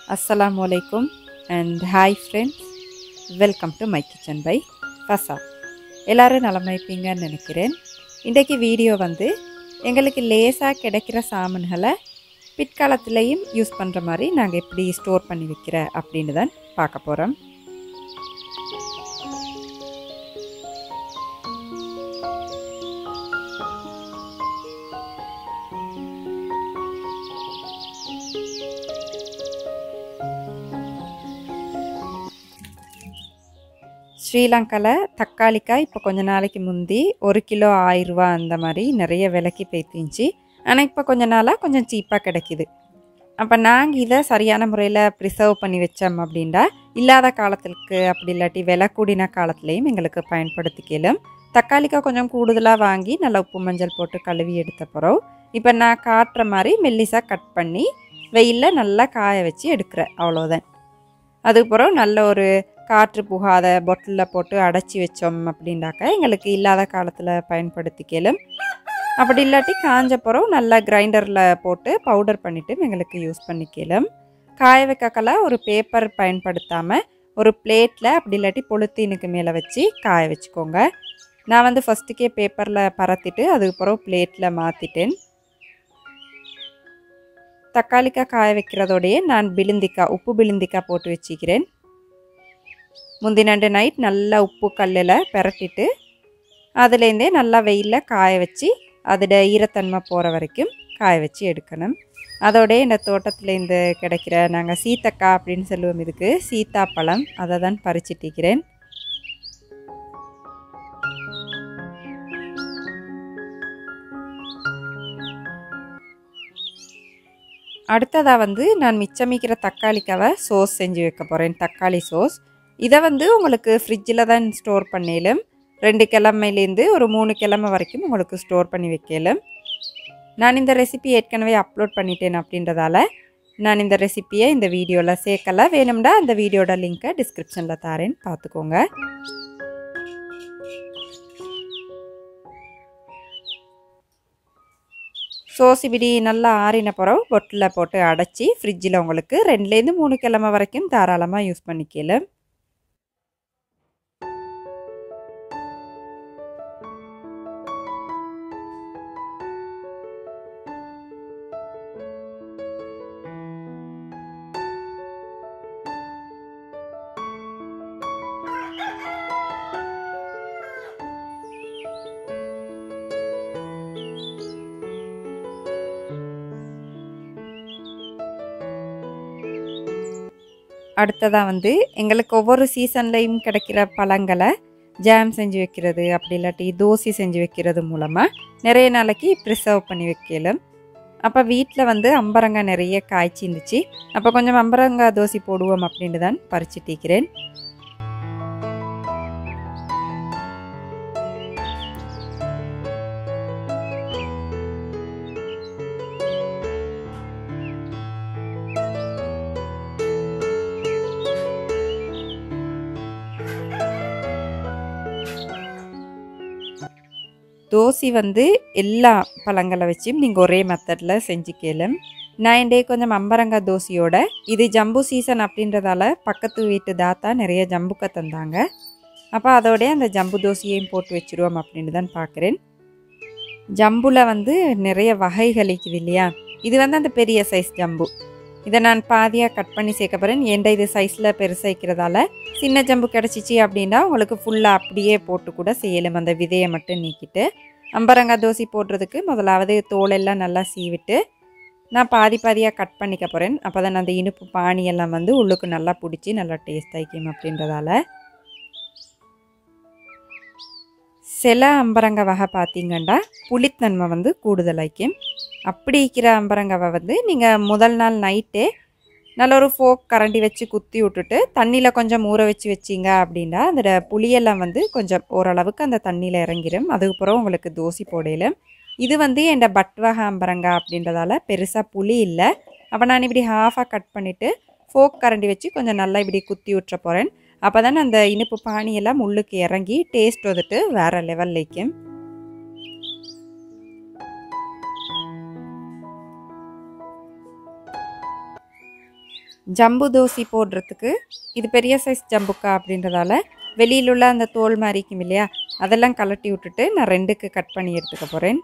அஸ்ஸலாமு அலைக்கும் and hi friends welcome to my kitchen by Fasa எல்லோரும் நலமாய்ப்பீங்கன்னு நினைக்கிறேன் இன்றைக்கு வீடியோ வந்து எங்களுக்கு லேசாக கிடைக்கிற சாமான்களை பிற்காலத்துலேயும் யூஸ் பண்ணுற மாதிரி நாங்கள் எப்படி ஸ்டோர் பண்ணி வைக்கிற அப்படின்னு தான் பார்க்க போகிறோம் ஸ்ரீலங்காவில் தக்காளிக்காய் இப்போ கொஞ்ச நாளைக்கு முந்தி ஒரு கிலோ ஆயிரரூவா அந்த மாதிரி நிறைய விலைக்கு போய்த்திருந்துச்சு ஆனால் இப்போ கொஞ்ச நாளாக கொஞ்சம் சீப்பாக கிடைக்கிது அப்போ நாங்கள் இதை சரியான முறையில் ப்ரிசர்வ் பண்ணி வச்சோம் அப்படின்டா இல்லாத காலத்துக்கு அப்படி இல்லாட்டி விலை கூடின காலத்துலேயும் எங்களுக்கு பயன்படுத்திக்கலும் தக்காளிக்காய் கொஞ்சம் கூடுதலாக வாங்கி நல்லா உப்பு மஞ்சள் போட்டு கழுவி எடுத்த பிறகு இப்போ நான் காட்டுற மாதிரி மெல்லிசாக கட் பண்ணி வெயிலில் நல்லா காய வச்சு எடுக்கிறேன் அவ்வளோதான் அதுக்கப்புறம் நல்ல ஒரு காற்று புகாத பொட்டிலில் போட்டு அடைச்சி வச்சோம் அப்படின்னாக்க எங்களுக்கு இல்லாத காலத்தில் பயன்படுத்திக்கலும் அப்படி இல்லாட்டி காஞ்ச பிறகு நல்லா கிரைண்டரில் போட்டு பவுடர் பண்ணிவிட்டு எங்களுக்கு யூஸ் பண்ணிக்கலும் காய வைக்கக்கல ஒரு பேப்பர் பயன்படுத்தாமல் ஒரு பிளேட்டில் அப்படி இல்லாட்டி பொழுத்தீனுக்கு மேலே வச்சு காய வச்சுக்கோங்க நான் வந்து ஃபஸ்ட்டுக்கே பேப்பரில் பரத்திட்டு அதுக்கப்புறம் பிளேட்டில் மாற்றிட்டேன் தக்காளிக்காய் காய வைக்கிறதோடையே நான் பிழுந்திக்காய் உப்பு பிழுந்திக்காய் போட்டு வச்சுக்கிறேன் முந்தினண்டு நைட் நல்லா உப்பு கல்லில் பெரட்டிட்டு அதுலேருந்தே நல்லா வெயிலில் காய வச்சு அதோட ஈரத்தன்மை போகிற வரைக்கும் காய வச்சு எடுக்கணும் அதோடய இந்த தோட்டத்துலேருந்து கிடைக்கிற நாங்கள் சீத்தக்காய் அப்படின்னு சொல்லுவோம் இதுக்கு சீத்தாப்பழம் அதை தான் பறிச்சிட்டிக்கிறேன் அடுத்ததாக வந்து நான் மிச்சமிக்கிற தக்காளிக்காவை சோஸ் செஞ்சு வைக்க போகிறேன் தக்காளி சோஸ் இதை வந்து உங்களுக்கு ஃப்ரிட்ஜில் தான் ஸ்டோர் பண்ணலும் ரெண்டு கிழமையிலேருந்து ஒரு மூணு கிழமை வரைக்கும் உங்களுக்கு ஸ்டோர் பண்ணி வைக்கலும் நான் இந்த ரெசிபி ஏற்கனவே அப்லோட் பண்ணிட்டேன் அப்படின்றதால நான் இந்த ரெசிப்பியை இந்த வீடியோவில் சேர்க்கல வேணும்னா அந்த வீடியோட லிங்க்கை டிஸ்கிரிப்ஷனில் தாரேன் பார்த்துக்கோங்க சோஸ் இப்படி நல்லா ஆறின பிறகு பொட்டில் போட்டு அடைச்சி ஃப்ரிட்ஜில் உங்களுக்கு ரெண்டுலேருந்து மூணு கிழமை வரைக்கும் தாராளமாக யூஸ் பண்ணிக்கலாம் அடுத்ததாக வந்து எங்களுக்கு ஒவ்வொரு சீசன்லேயும் கிடைக்கிற பழங்களை ஜாம் செஞ்சு வைக்கிறது அப்படி இல்லாட்டி தோசை செஞ்சு வைக்கிறது மூலமாக நிறைய நாளைக்கு ப்ரிசர்வ் பண்ணி வைக்கலாம் அப்போ வீட்டில் வந்து அம்பரங்காய் நிறைய காய்ச்சி இருந்துச்சு அப்போ கொஞ்சம் அம்பரங்காய் தோசை போடுவோம் அப்படின்ட்டு தான் பறிச்சுட்டிக்கிறேன் தோசை வந்து எல்லா பழங்களை வச்சும் நீங்கள் ஒரே மெத்தடில் செஞ்சுக்கலாம் நான் இன்றைய கொஞ்சம் அம்பரங்காய் தோசையோட இது ஜம்பு சீசன் அப்படின்றதால பக்கத்து வீட்டு தாத்தா நிறைய ஜம்புக்க தந்தாங்க அப்போ அதோடய அந்த ஜம்பு தோசையையும் போட்டு வச்சுருவோம் அப்படின்னு தான் பார்க்குறேன் ஜம்புல வந்து நிறைய வகைகள் இருக்குது இல்லையா இது வந்து அந்த பெரிய சைஸ் ஜம்பு இதை நான் பாதியாக கட் பண்ணி சேர்க்க போகிறேன் ஏன்டா இது சைஸில் பெருசாய்க்கிறதால சின்ன ஜம்பு கிடச்சிச்சு அப்படின்னா உங்களுக்கு ஃபுல்லாக அப்படியே போட்டு கூட செய்யலும் அந்த விதையை மட்டும் நீக்கிட்டு அம்பரங்காய் தோசை போடுறதுக்கு முதலாவது தோலெல்லாம் நல்லா சீவிட்டு நான் பாதி பாதியாக கட் பண்ணிக்க போகிறேன் அப்போ தான் அந்த இனிப்பு பானியெல்லாம் வந்து உள்ளுக்கு நல்லா பிடிச்சி நல்லா டேஸ்ட் ஆகிக்கும் அப்படின்றதால சில அம்பரங்காய் வகை பார்த்தீங்கன்னா புளித்தன்மை வந்து கூடுதலாய்க்கும் அப்படி இருக்கிற அம்பரங்காவை வந்து நீங்கள் முதல் நாள் நைட்டே நல்ல ஒரு ஃபோக் கரண்டி வச்சு குத்தி விட்டுட்டு தண்ணியில் கொஞ்சம் ஊற வச்சு வச்சிங்க அப்படின்னா அந்த புளியெல்லாம் வந்து கொஞ்சம் ஓரளவுக்கு அந்த தண்ணியில் இறங்கிடும் அதுக்கப்புறம் உங்களுக்கு தோசை போடையில இது வந்து என் பட்வகை அம்பரங்காய் அப்படின்றதால பெருசாக புளி இல்லை அப்போ நான் இப்படி ஹாஃபாக கட் பண்ணிவிட்டு ஃபோக் கரண்டி வச்சு கொஞ்சம் நல்லா இப்படி குத்தி விட்டுற போகிறேன் அப்போ தானே அந்த இனிப்பு பானியெல்லாம் முள்ளுக்கு இறங்கி டேஸ்ட் வந்துட்டு வேறு லெவல்லைக்கும் ஜம்பு தோசை போடுறதுக்கு இது பெரிய சைஸ் ஜம்புக்கா அப்படின்றதால வெளியில் உள்ள அந்த தோல் மாதிரிக்கும் இல்லையா அதெல்லாம் கலட்டி விட்டுட்டு நான் ரெண்டுக்கு கட் பண்ணி எடுத்துக்க போகிறேன்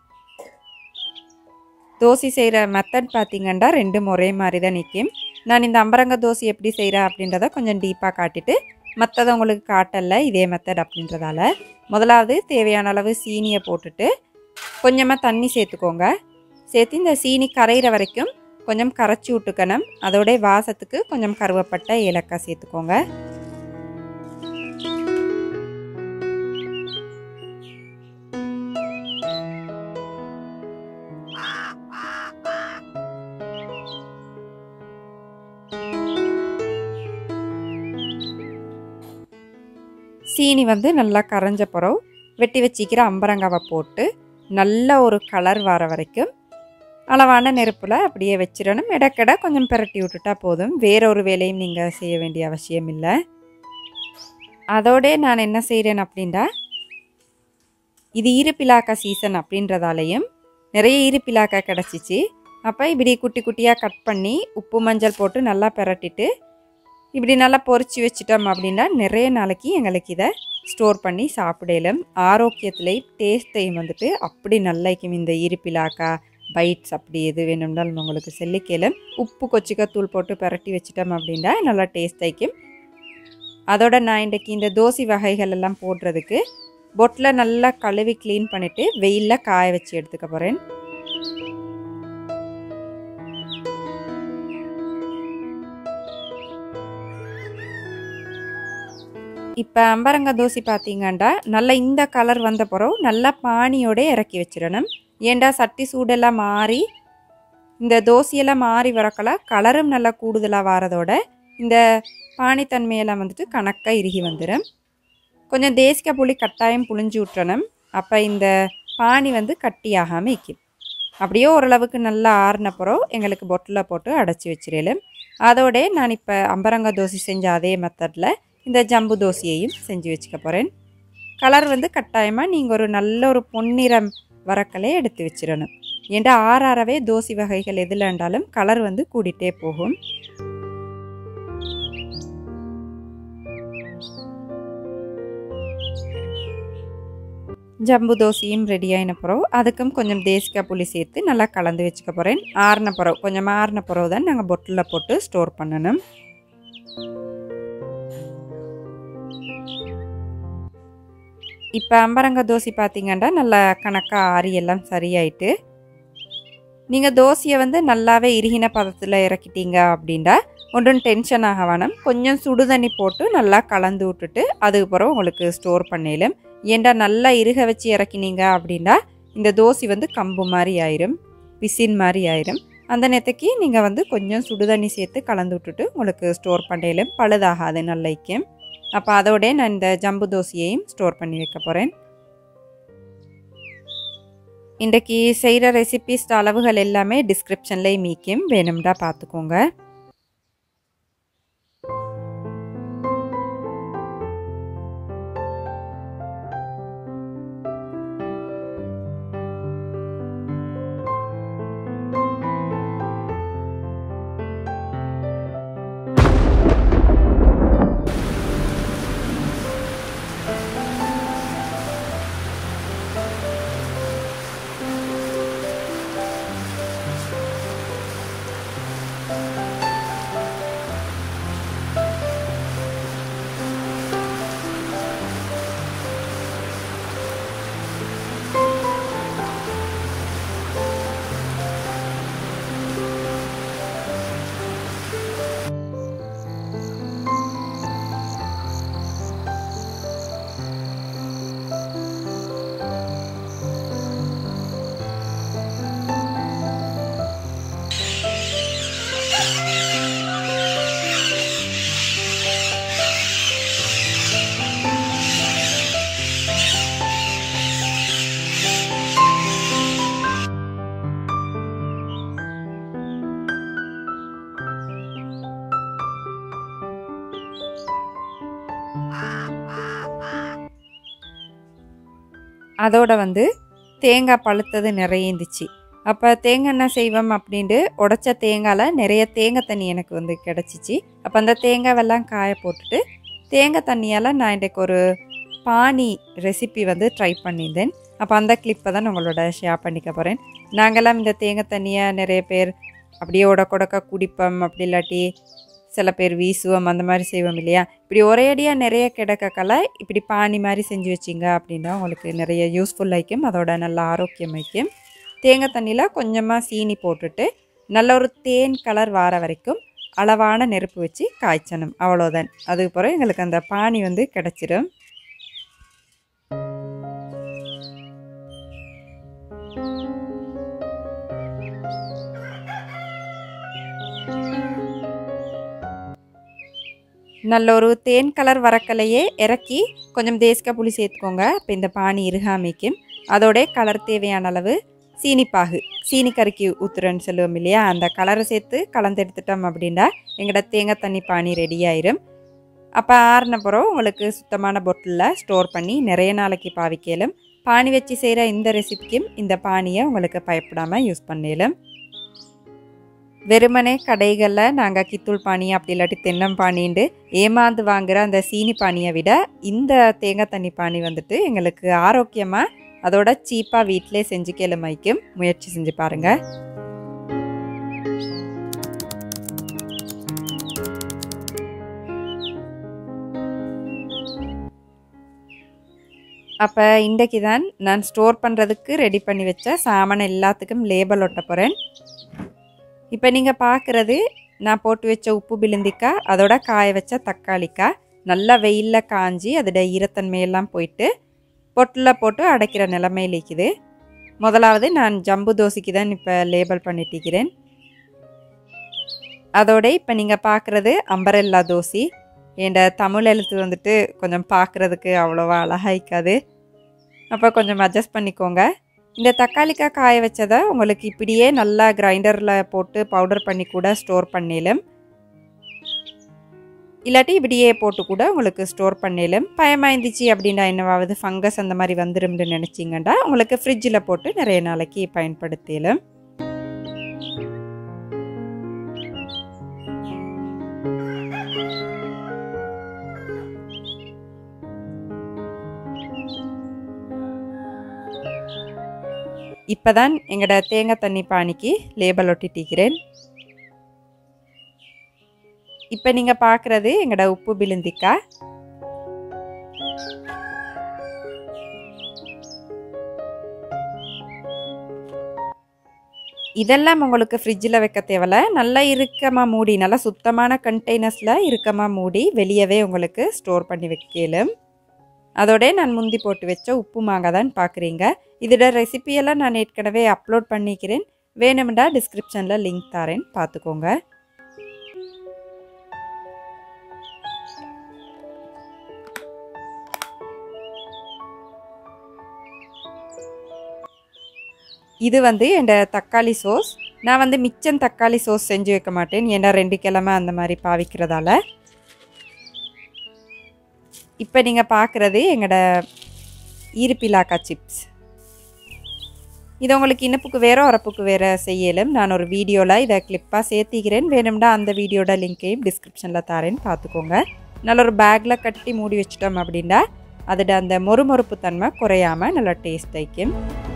தோசை செய்கிற மெத்தட் பார்த்தீங்கன்னா ரெண்டும் ஒரே மாதிரி தான் நிற்கும் நான் இந்த அம்பரங்க தோசை எப்படி செய்கிறேன் அப்படின்றத கொஞ்சம் டீப்பாக காட்டிட்டு மற்றதை உங்களுக்கு காட்டல இதே மெத்தட் அப்படின்றதால முதலாவது தேவையான அளவு சீனியை போட்டுட்டு கொஞ்சமாக தண்ணி சேர்த்துக்கோங்க சேர்த்து இந்த சீனி கரையிற வரைக்கும் கொஞ்சம் கரைச்சி விட்டுக்கணும் அதோடைய வாசத்துக்கு கொஞ்சம் கருவப்பட்ட ஏலக்காய் சேர்த்துக்கோங்க சீனி வந்து நல்லா கரைஞ்ச பிறகு வெட்டி வச்சிக்கிற அம்பரங்காவை போட்டு நல்ல ஒரு கலர் வர வரைக்கும் அளவான நெருப்பில் அப்படியே வச்சிடணும் இடக்கிட கொஞ்சம் பிரட்டி விட்டுட்டா போதும் வேற ஒரு வேலையும் நீங்கள் செய்ய வேண்டிய அவசியம் இல்லை அதோட நான் என்ன செய்கிறேன் அப்படின்னா இது ஈரப்பிலாக்கா சீசன் அப்படின்றதாலையும் நிறைய ஈரப்பிலாக்கா கிடச்சிச்சு அப்போ இப்படி குட்டி குட்டியாக கட் பண்ணி உப்பு மஞ்சள் போட்டு நல்லா பிரட்டிட்டு இப்படி நல்லா பொரிச்சு வச்சிட்டோம் அப்படின்னா நிறைய நாளைக்கு எங்களுக்கு இதை ஸ்டோர் பண்ணி சாப்பிடலும் ஆரோக்கியத்துலேயும் டேஸ்ட்டையும் வந்துட்டு அப்படி நல்லாய்க்கும் இந்த இருப்பிலாக்கா பைட்ஸ் அப்படி எது வேணும்னாலும் உங்களுக்கு செல்லிக்கேலும் உப்பு கொச்சிக்காய் போட்டு பரட்டி வச்சிட்டோம் அப்படின்னா நல்லா டேஸ்ட் ஆயிக்கும் அதோட நான் இன்றைக்கி இந்த தோசை வகைகள் எல்லாம் போடுறதுக்கு பொட்டில் நல்லா கழுவி க்ளீன் பண்ணிவிட்டு வெயிலில் காய வச்சு எடுத்துக்க போகிறேன் இப்போ அம்பரங்க தோசை பார்த்தீங்கன்னா நல்லா இந்த கலர் வந்த பிறகு நல்லா பானியோட இறக்கி வச்சிடணும் ஏண்டா சட்டி சூடெல்லாம் மாறி இந்த தோசையெல்லாம் மாறி வரக்கல கலரும் நல்லா கூடுதலாக வரதோட இந்த பானித்தன்மையெல்லாம் வந்துட்டு கணக்காக இறுகி வந்துடும் கொஞ்சம் தேசிக்காய் புளி கட்டாயம் புளிஞ்சு விட்டுறணும் அப்போ இந்த பானி வந்து கட்டியாகாமல் இருக்கும் அப்படியே ஓரளவுக்கு நல்லா ஆறினப்புறம் எங்களுக்கு பொட்டில் போட்டு அடைச்சி வச்சிடலும் அதோட நான் இப்போ அம்பரங்க தோசை செஞ்ச அதே மெத்தடில் இந்த ஜம்பு தோசையையும் செஞ்சு வச்சுக்க போகிறேன் கலர் வந்து கட்டாயமாக நீங்கள் ஒரு நல்ல ஒரு பொன்னிறம் வரக்கலே எடுத்து வச்சிடணும் ஏன்டா ஆறாறவே தோசை வகைகள் எதில் இருந்தாலும் கலர் வந்து கூடிட்டே போகும் ஜம்பு தோசையும் ரெடி ஆகின பிறகு அதுக்கும் கொஞ்சம் தேசிக்காய் புளி சேர்த்து நல்லா கலந்து வச்சுக்க போகிறேன் ஆறின பிறகு கொஞ்சம் ஆறின பிறகு தான் நாங்கள் பொட்டில் போட்டு ஸ்டோர் பண்ணணும் இப்போ அம்பரங்க தோசை பார்த்தீங்கன்னா நல்லா கணக்காக ஆறி எல்லாம் சரியாயிட்டு நீங்கள் தோசையை வந்து நல்லாவே இறுகின பதத்தில் இறக்கிட்டீங்க அப்படின்னா ஒன்றும் டென்ஷன் ஆக வேணாம் கொஞ்சம் சுடு தண்ணி போட்டு நல்லா கலந்து விட்டுட்டு அதுக்கப்புறம் உங்களுக்கு ஸ்டோர் பண்ணிடலாம் ஏண்டா நல்லா இறுக வச்சு இறக்கினீங்க அப்படின்னா இந்த தோசை வந்து கம்பு மாதிரி ஆயிரும் பிசின் மாதிரி ஆயிரும் அந்த நேரத்துக்கு நீங்கள் வந்து கொஞ்சம் சுடு தண்ணி சேர்த்து கலந்து விட்டுட்டு உங்களுக்கு ஸ்டோர் பண்ணிடலாம் பழுதாகாது நல்லைக்கும் அப்போ அதோட நான் இந்த ஜம்பு தோசையையும் ஸ்டோர் பண்ணி வைக்க போகிறேன் இன்றைக்கி செய்கிற ரெசிபிஸ் அளவுகள் எல்லாமே டிஸ்கிரிப்ஷனில் மீக்கும் வேணும்டா பார்த்துக்கோங்க அதோட வந்து தேங்காய் பழுத்தது நிறைய இருந்துச்சு அப்போ தேங்காய் எண்ணெய் செய்வோம் அப்படின்ட்டு உடச்ச தேங்காயில் நிறைய தேங்காய் தண்ணி எனக்கு வந்து கிடச்சிச்சு அப்போ அந்த தேங்காவெல்லாம் காய போட்டுட்டு தேங்காய் தண்ணியால் நான் இன்றைக்கு ஒரு பானி ரெசிபி வந்து ட்ரை பண்ணியிருந்தேன் அப்போ அந்த கிளிப்பை தான் உங்களோட ஷேர் பண்ணிக்க போகிறேன் நாங்கள்லாம் இந்த தேங்காய் தண்ணியை நிறைய பேர் அப்படியே உடக்க உடக்க குடிப்போம் அப்படி இல்லாட்டி சில பேர் வீசுவோம் அந்த மாதிரி செய்வோம் இல்லையா இப்படி ஒரேடியாக நிறைய கிடக்கக்கல இப்படி பானி மாதிரி செஞ்சு வச்சிங்க அப்படின்னா உங்களுக்கு நிறைய யூஸ்ஃபுல் ஆயிக்கும் அதோட நல்ல ஆரோக்கியம் ஆயிக்கும் தேங்காய் தண்ணியில் கொஞ்சமாக சீனி போட்டுட்டு நல்ல ஒரு தேன் கலர் வார வரைக்கும் அளவான நெருப்பு வச்சு காய்ச்சணும் அவ்வளோதான் அதுக்கு பிறகு எங்களுக்கு அந்த பானி வந்து கிடச்சிரும் நல்ல ஒரு தேன் கலர் வரக்கலையே இறக்கி கொஞ்சம் தேசிக்காய் புளி சேர்த்துக்கோங்க இப்போ இந்த பானி இருகாமிக்கும் அதோட கலர் தேவையான அளவு சீனிப்பாகு சீனி கருக்கி ஊத்துறேன்னு சொல்லுவோம் இல்லையா அந்த கலரை சேர்த்து கலந்து எடுத்துட்டோம் அப்படின்னா எங்களோட தேங்காய் தண்ணி பானி ரெடி ஆயிரும் அப்போ ஆறின பிறகு உங்களுக்கு சுத்தமான பொட்டிலில் ஸ்டோர் பண்ணி நிறைய நாளைக்கு பாவிக்கலும் பானி வச்சு செய்கிற இந்த ரெசிபிக்கும் இந்த பானியை உங்களுக்கு பயப்படாமல் யூஸ் பண்ணலும் வெறுமனே கடைகளில் நாங்கள் கித்தூள் பானி அப்படி இல்லாட்டி தென்னம்பானின்ட்டு ஏமாந்து வாங்குகிற அந்த சீனி பானியை விட இந்த தேங்காய் தண்ணி பானி வந்துட்டு எங்களுக்கு ஆரோக்கியமாக அதோட சீப்பாக வீட்டிலே செஞ்சு கேளுமைக்கும் முயற்சி செஞ்சு பாருங்கள் அப்போ இன்றைக்கு தான் நான் ஸ்டோர் பண்ணுறதுக்கு ரெடி பண்ணி வச்ச சாமான் எல்லாத்துக்கும் லேபல் ஒட்ட போகிறேன் இப்போ நீங்கள் பார்க்குறது நான் போட்டு வச்ச உப்பு பிலுந்திக்காய் அதோட காய வச்ச தக்காளிக்காய் நல்லா வெயிலில் காஞ்சி அதோட ஈரத்தன்மையெல்லாம் போயிட்டு பொட்டில் போட்டு அடைக்கிற நிலைமையில் இருக்குது முதலாவது நான் ஜம்பு தோசைக்கு தான் இப்போ லேபிள் பண்ணிட்டிருக்கிறேன் அதோட இப்போ நீங்கள் பார்க்குறது அம்பரெல்லா தோசை என் தமிழ் எழுத்து வந்துட்டு கொஞ்சம் பார்க்குறதுக்கு அவ்வளோவா அழகாய்க்காது அப்போ கொஞ்சம் அட்ஜஸ்ட் பண்ணிக்கோங்க இந்த தக்காளிக்காய் காய வச்சதை உங்களுக்கு இப்படியே நல்லா கிரைண்டரில் போட்டு பவுடர் பண்ணி கூட ஸ்டோர் பண்ணிலும் இல்லாட்டி இப்படியே போட்டு கூட உங்களுக்கு ஸ்டோர் பண்ணிலும் பயமாக இருந்துச்சு அப்படின்னா என்னவாவது ஃபங்கஸ் அந்த மாதிரி வந்துரும்னு நினச்சிங்கண்டா உங்களுக்கு ஃப்ரிட்ஜில் போட்டு நிறைய நாளைக்கு பயன்படுத்திலும் இப்போ தான் எங்களோட தேங்காய் தண்ணி பானிக்கு லேபல் ஒட்டிட்டிக்கிறேன் இப்போ நீங்கள் பார்க்குறது எங்களோட உப்பு பிலுந்திக்காய் இதெல்லாம் உங்களுக்கு ஃப்ரிட்ஜில் வைக்க தேவையில்ல நல்லா இறுக்கமாக மூடி நல்லா சுத்தமான கண்டெய்னர்ஸில் இறுக்கமாக மூடி வெளியவே உங்களுக்கு ஸ்டோர் பண்ணி வைக்கலும் அதோட நான் முந்தி போட்டு வச்ச உப்பு மாங்காய் தான் பார்க்குறீங்க இதோட ரெசிபியெல்லாம் நான் ஏற்கனவே அப்லோட் பண்ணிக்கிறேன் வேணும்டா டிஸ்கிரிப்ஷனில் லிங்க் தரேன் பார்த்துக்கோங்க இது வந்து என் தக்காளி சோஸ் நான் வந்து மிச்சம் தக்காளி சோஸ் செஞ்சு வைக்க மாட்டேன் ஏன்னா ரெண்டு கிழமை அந்த மாதிரி பாவிக்கிறதால இப்போ நீங்கள் பார்க்குறது எங்களோட ஈருப்பிலாக்கா சிப்ஸ் இது உங்களுக்கு இனிப்புக்கு வேறு உரப்புக்கு வேறு செய்யலும் நான் ஒரு வீடியோவில் இதை கிளிப்பாக சேர்த்திக்கிறேன் வேணும்னா அந்த வீடியோட லிங்க்கையும் டிஸ்கிரிப்ஷனில் தரேன்னு பார்த்துக்கோங்க நல்ல ஒரு பேக்கில் கட்டி மூடி வச்சிட்டோம் அப்படின்னா அதோட அந்த மொறுமொறுப்பு தன்மை குறையாமல் நல்லா டேஸ்ட் வைக்கும்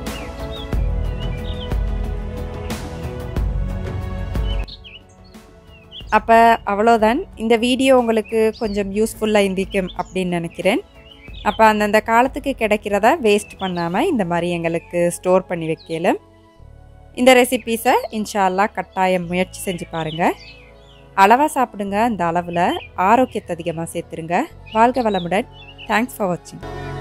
அப்போ அவ்வளோதான் இந்த வீடியோ உங்களுக்கு கொஞ்சம் யூஸ்ஃபுல்லாக இருந்திக்கும் அப்படின்னு நினைக்கிறேன் அப்போ அந்தந்த காலத்துக்கு கிடைக்கிறத வேஸ்ட் பண்ணாமல் இந்த மாதிரி எங்களுக்கு ஸ்டோர் பண்ணி வைக்கலும் இந்த ரெசிபீஸை இன்ஷால்லா கட்டாயம் முயற்சி செஞ்சு பாருங்கள் அளவாக சாப்பிடுங்க அந்த அளவில் ஆரோக்கியத்தை அதிகமாக சேர்த்துருங்க வாழ்க வளமுடன் தேங்க்ஸ் ஃபார் வாட்சிங்